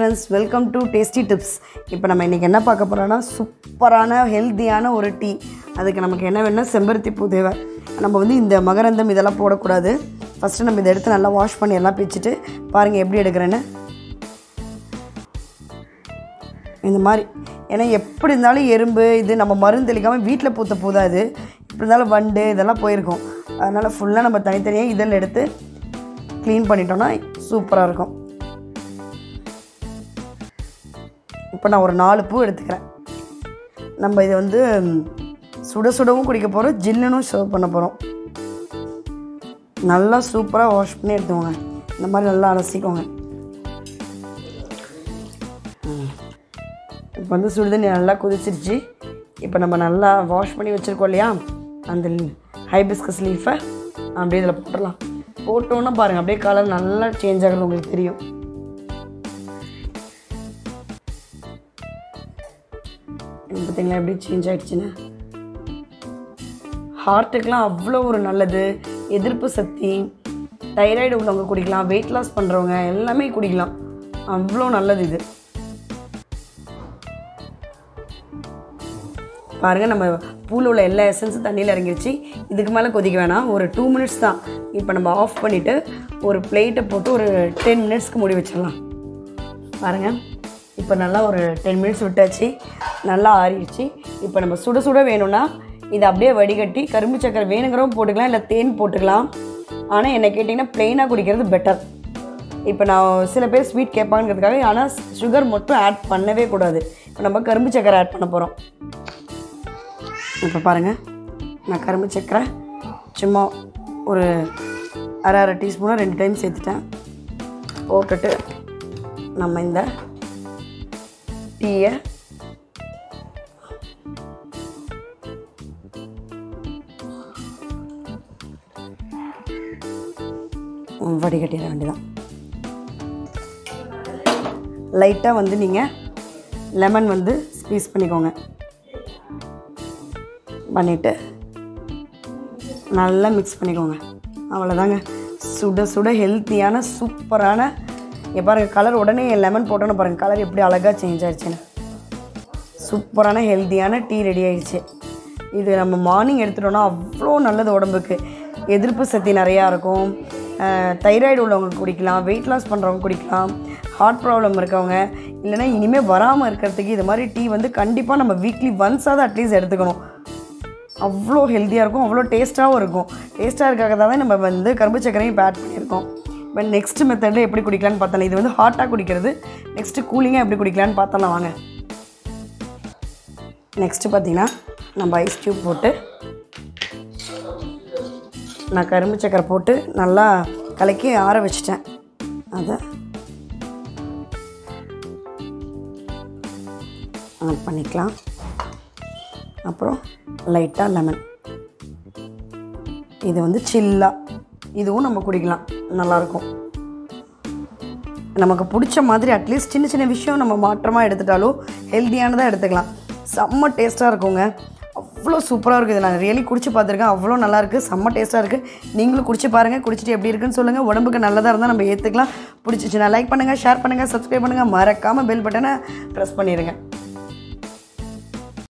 friends welcome to tasty tips இப்போ நம்ம இன்றைக்கி என்ன பார்க்க போகிறோன்னா சூப்பரான ஹெல்த்தியான ஒரு டீ அதுக்கு நமக்கு என்ன வேணும்னா செம்பருத்தி பூ தேவை நம்ம வந்து இந்த மகரந்தம் இதெல்லாம் போடக்கூடாது ஃபஸ்ட்டு நம்ம இதை எடுத்து நல்லா வாஷ் பண்ணி எல்லாம் பிச்சுட்டு பாருங்கள் எப்படி எடுக்கிறேன்னு இந்த மாதிரி ஏன்னா எப்படி இருந்தாலும் எறும்பு இது நம்ம மருந்து தெளிக்காமல் வீட்டில் பூத்த பூ தான் இது எப்படி இருந்தாலும் வண்டு இதெல்லாம் போயிருக்கும் அதனால் ஃபுல்லாக நம்ம தனித்தனியாக இதழ் எடுத்து க்ளீன் பண்ணிட்டோம்னா சூப்பராக இருக்கும் இப்போ நான் ஒரு நாலு பூ எடுத்துக்கிறேன் நம்ம இதை வந்து ம், சுட சுடவும் குடிக்க போகிறோம் ஜில்லுனும் சர்வ் பண்ண போகிறோம் நல்லா சூப்பராக வாஷ் பண்ணி எடுத்துக்கோங்க இந்த மாதிரி நல்லா அலசிக்கோங்க இப்போ வந்து சுடுதண்ணி நல்லா கொதிச்சிருச்சு இப்போ நம்ம நல்லா வாஷ் பண்ணி வச்சுருக்கோம் இல்லையா அந்த ஹைபிஸ்கஸ் லீஃபை அப்படியே இதில் போட்டுடலாம் போட்டோன்னா பாருங்கள் அப்படியே கலர் நல்லா சேஞ்ச் ஆகுறது உங்களுக்கு தெரியும் இது பார்த்தீங்களா எப்படி சேஞ்ச் ஆகிடுச்சுன்னு ஹார்ட்டுக்கெலாம் அவ்வளோ ஒரு நல்லது எதிர்ப்பு சக்தி தைராய்டு உள்ளவங்க குடிக்கலாம் வெயிட் லாஸ் பண்ணுறவங்க எல்லாமே குடிக்கலாம் அவ்வளோ நல்லது இது பாருங்கள் நம்ம பூவில் உள்ள எல்லா எசன்ஸும் தண்ணியில் இறங்கிருச்சு இதுக்கு மேலே கொதிக்க வேணாம் ஒரு டூ மினிட்ஸ் தான் இப்போ நம்ம ஆஃப் பண்ணிவிட்டு ஒரு பிளேட்டை போட்டு ஒரு டென் மினிட்ஸ்க்கு மூடி வச்சிடலாம் பாருங்கள் இப்போ நல்லா ஒரு டென் மினிட்ஸ் விட்டாச்சு நல்லா ஆறிடுச்சு இப்போ நம்ம சுட சுட வேணும்னா இதை அப்படியே வடிகட்டி கரும்பு சக்கரை வேணுங்கிறவங்க போட்டுக்கலாம் இல்லை தேன் போட்டுக்கலாம் ஆனால் என்னை கேட்டிங்கன்னா ப்ளெயினாக குடிக்கிறது பெட்டர் இப்போ நான் சில பேர் ஸ்வீட் கேட்பாங்கிறதுக்காக ஆனால் சுகர் மட்டும் ஆட் பண்ணவே கூடாது இப்போ நம்ம கரும்பு சக்கரை ஆட் பண்ண போகிறோம் இப்போ பாருங்கள் நான் கரும்பு சக்கரை சும்மா ஒரு அரை அரை டீஸ்பூனாக ரெண்டு டைம் சேர்த்துட்டேன் போட்டுட்டு நம்ம இந்த டீயை வடிகட்டிட வேண்டியதான் லைட்டாக வந்து நீங்கள் லெமன் வந்து ஸ்க்வீஸ் பண்ணிக்கோங்க பண்ணிவிட்டு நல்லா மிக்ஸ் பண்ணிக்கோங்க அவ்வளோதாங்க சுட சுட ஹெல்த்தியான சூப்பரான இங்கே பாருங்கள் கலர் உடனே லெமன் போட்டோன்னு பாருங்கள் கலர் எப்படி அழகாக சேஞ்ச் ஆயிடுச்சுன்னு சூப்பரான ஹெல்த்தியான டீ ரெடி ஆயிடுச்சு இது நம்ம மார்னிங் எடுத்துட்டோம்னா அவ்வளோ நல்லது உடம்புக்கு எதிர்ப்பு சக்தி நிறையா இருக்கும் தைராய்டு உள்ளவங்க குடிக்கலாம் வெயிட் லாஸ் பண்ணுறவங்க குடிக்கலாம் ஹார்ட் ப்ராப்ளம் இருக்கவங்க இல்லைன்னா இனிமேல் வராமல் இருக்கிறதுக்கு இது மாதிரி டீ வந்து கண்டிப்பாக நம்ம வீக்லி ஒன்ஸாவது அட்லீஸ்ட் எடுத்துக்கணும் அவ்வளோ ஹெல்த்தியாக இருக்கும் அவ்வளோ டேஸ்ட்டாகவும் இருக்கும் டேஸ்ட்டாக இருக்காக தான் நம்ம வந்து கரும்பு சக்கரையும் இப்போ ஆட் பண்ணியிருக்கோம் இப்போ நெக்ஸ்ட் மெத்தடில் எப்படி குடிக்கலான்னு பார்த்தலாம் இது வந்து ஹாட்டாக குடிக்கிறது நெக்ஸ்ட்டு கூலிங்காக எப்படி குடிக்கலான்னு பார்த்தலாம் வாங்க நெக்ஸ்ட்டு பார்த்தீங்கன்னா நம்ம ஐஸ் க்யூப் போட்டு நான் கரும்பு சக்கரை போட்டு நல்லா கலக்கி ஆற வச்சிட்டேன் அதை ஆட் பண்ணிக்கலாம் அப்புறம் லைட்டாக லெமன் இது வந்து சில்லாக இதுவும் நம்ம குடிக்கலாம் நல்லாயிருக்கும் நமக்கு பிடிச்ச மாதிரி அட்லீஸ்ட் சின்ன சின்ன விஷயம் நம்ம மாற்றமாக எடுத்துட்டாலும் ஹெல்த்தியானதாக எடுத்துக்கலாம் செம்ம டேஸ்ட்டாக இருக்குங்க அவ்வளோ சூப்பராக இருக்குது இது நான் ரியலி குடிச்சு பார்த்துருக்கேன் அவ்வளோ நல்லா இருக்குது செம்ம டேஸ்ட்டாக இருக்குது நீங்களும் குடிச்சு பாருங்கள் குடிச்சிட்டு எப்படி இருக்குன்னு சொல்லுங்கள் உடம்புக்கு நல்லதாக இருந்தால் நம்ம ஏற்றுக்கலாம் பிடிச்சிச்சுன்னா லைக் பண்ணுங்கள் ஷேர் பண்ணுங்கள் சப்ஸ்கிரைப் பண்ணுங்கள் மறக்காமல் பெல் பட்டனை ப்ரெஸ் பண்ணிடுங்க